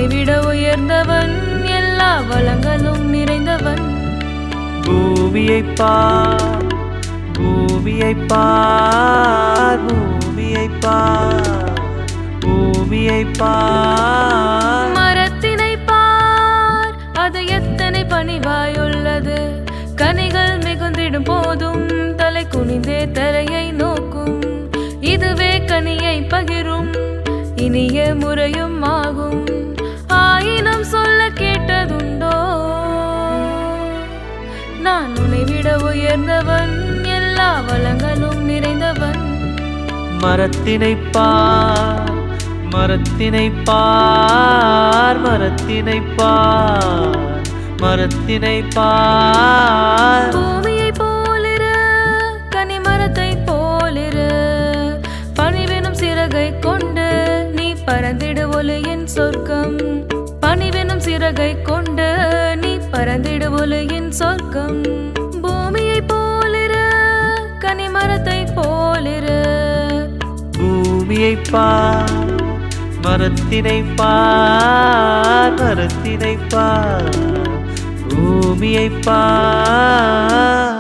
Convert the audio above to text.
உன்னை விட உயர்ந்தவன் எல்லா வளங்களும் நிறைந்தவன் பூமியை பார் பூமியை பார் பூமியை பார் பூமியை பார் மரத்தினை பார் அது எத்தனை பணிவாயுள்ளது கனிகள் மிகுந்திடும் போதும் தலை குனிந்தே தரையை நோக்கும் இதுவே கனியை பகிரும் இனிய முறையும் ஆகும் ஆயினும் சொல்ல கேட்டதுண்டோ நான் உன்னை விட உயர்ந்தவன் எல்லா வளங்களும் நிறைந்தவன் மரத்தினை பார் மரத்தினை பார் மரத்தினை பார் மரத்தினை பார் பூமியை போலிரு கனிமரத்தை போலிரு பணிவெனும் சிறகை கொண்டு நீ பறந்திடு ஒலியின் சொர்க்கம் பணிவெனும் சிறகை கொண்டு நீ பறந்திடு ஒலியின் சொர்க்கம் பூமியை போலிரு கனிமரத்தை போலிரு பூமியை பார் மரத்தினை பார் மரத்தினை பார் பூமியை பார்